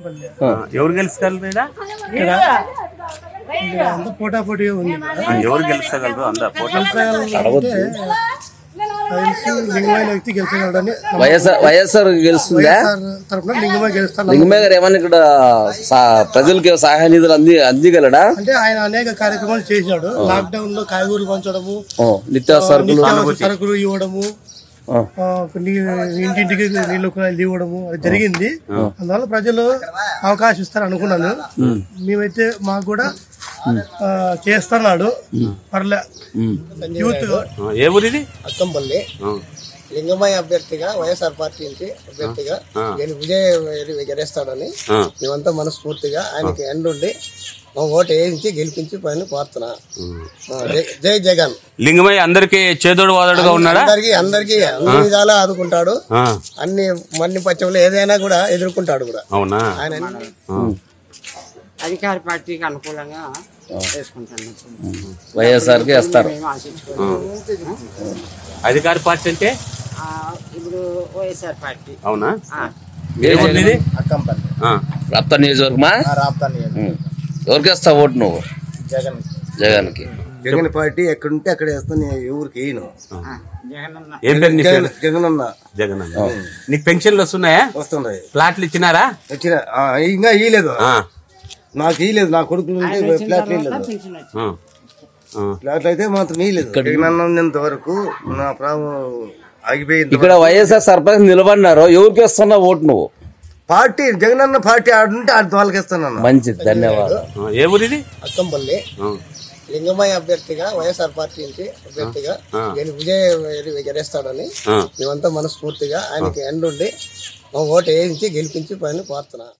అక్కంపల్లి ఆ, ఎవరు గెలుస్తారు ఈడ? ఇక్కడ ఇక్కడ అంతా పోటాపోటీగా ఉంది ఇక్కడ. ఆ, ఎవరు గెలుస్తగలరు అందా పోటీ అంటే తెలిసి లింగమైన వ్యక్తి గెలిచగలడని వైఎస్ఆర్ వైఎస్ఆర్ గెలుస్తుందా సార్ తరఫున లింగమై గెలుస్తాను లింగమే గారు ఏమన్నా ఇక్కడ సా- ప్రజలకి సహాయ నిధులు అంది అందిగలడా అంటే ఆయన అనేక కార్యక్రమాలు చేసినాడు లాక్డౌన్ లో కాయగూరలు పంచడము ఓ, నిత్యావసర సరుకులు నిత్యావసర సరుకులు ఇవ్వడము ఆ, ఆ, నీ- ఇంటింటికి నీళ్ళు కుళాయిలు ఇవ్వడము అది జరిగింది అందువల్ల ప్రజలు అవకాశం ఇస్తారు అనుకున్నాను మేమైతే మాకు కూడా ఆ, చేస్తున్నాడు పర్లే ఉమ్. యూత్ ఆ, ఏ ఊరిది అక్కంపల్లి ఆ, లింగమయ్య అభ్యర్థిగా వైఎస్ఆర్ పార్టీ నుంచి అభ్యర్థిగా గెలి- విజయ గెలుస్తాడని ఆ. మేమంతా మనస్ఫూర్తిగా ఆయనకి ఎండుండి మా ఓటు వేయించి గెలిపించి పైన కోరుతున్నా ఆ, జై- జై జగన్ లింగమయ్య అందరికి చేదోడు వాదోడుగా ఉన్నాడా అందరికి అందరికి అన్ని విధాలా ఆదుకుంటాడు ఆ, అన్ని మన్ని పచ్చములు ఏదైనా కూడా ఎదుర్కొంటాడు కూడా అవునా ఆయన ఆ, అధికార పార్టీకి అనుకూలంగా వేసుకుంటాను వైఎస్ఆర్కి వేస్తారు మేము ఆశించుకోవాలి అధికార పార్టీ అంటే ఆ, ఇప్పుడు వైఎస్ఆర్ పార్టీ అవునా ఆ, ఏ ఊరిది అక్కంపల్లి ఆ, రాప్తా నియోజకవర్గమా రాప్తాను ఉమ్. ఎవరికి వేస్తావు ఓటు నువ్వు జగన్ జగన్కి జగన్ పార్టీ ఎక్కడుంటే అక్కడ వేస్తాను ఎవరికి వేయను ఆ, జగనన్న ఏం పేరు నీ పేరు జగన్ అన్న జగన్ అన్న నీకు పెన్షన్లు వస్తున్నాయా వస్తున్నాయి ప్లాట్లు ఇచ్చినారా వచ్చిన ఆ, ఇంకా ఇయ్యలేదు ఆ, నాకు ఇయ్యలేదు నా కొడుకులు ఉంటే ఫ్లాట్లు ఇయ్యలేదు పెన్షన్ వచ్చింది. ఆ, ఆ. ఫ్లాట్లు అయితే మాత్రం ఇయ్యలేదు జగన్ ఉన్నంత వరకు నా ప్రాణం ఆగిపోయింది ఇక్కడ వైఎస్ఆర్ సర్పంచ్ నిలబడినారు ఎవరికి వేస్తున్నావు ఓటు నువ్వు పార్టీ జగనన్న పార్టీ ఆడుంటే ఆడి వాళ్ళకి ఇస్తాను మంచిది ధన్యవాదాలు ఆ, ఏ ఊరిది అక్కంపల్లి ఆ, లింగమయ్య అభ్యర్థిగా వైఎస్ఆర్ పార్టీ నుంచి అభ్యర్థిగా గెలి- విజయ గెలుస్తాడని ఆ. మేమంతా మనస్ఫూర్తిగా ఆయనకి ఎండుండి మా ఓటు వేయించి గెలిపించి పైన కోరుతున్నా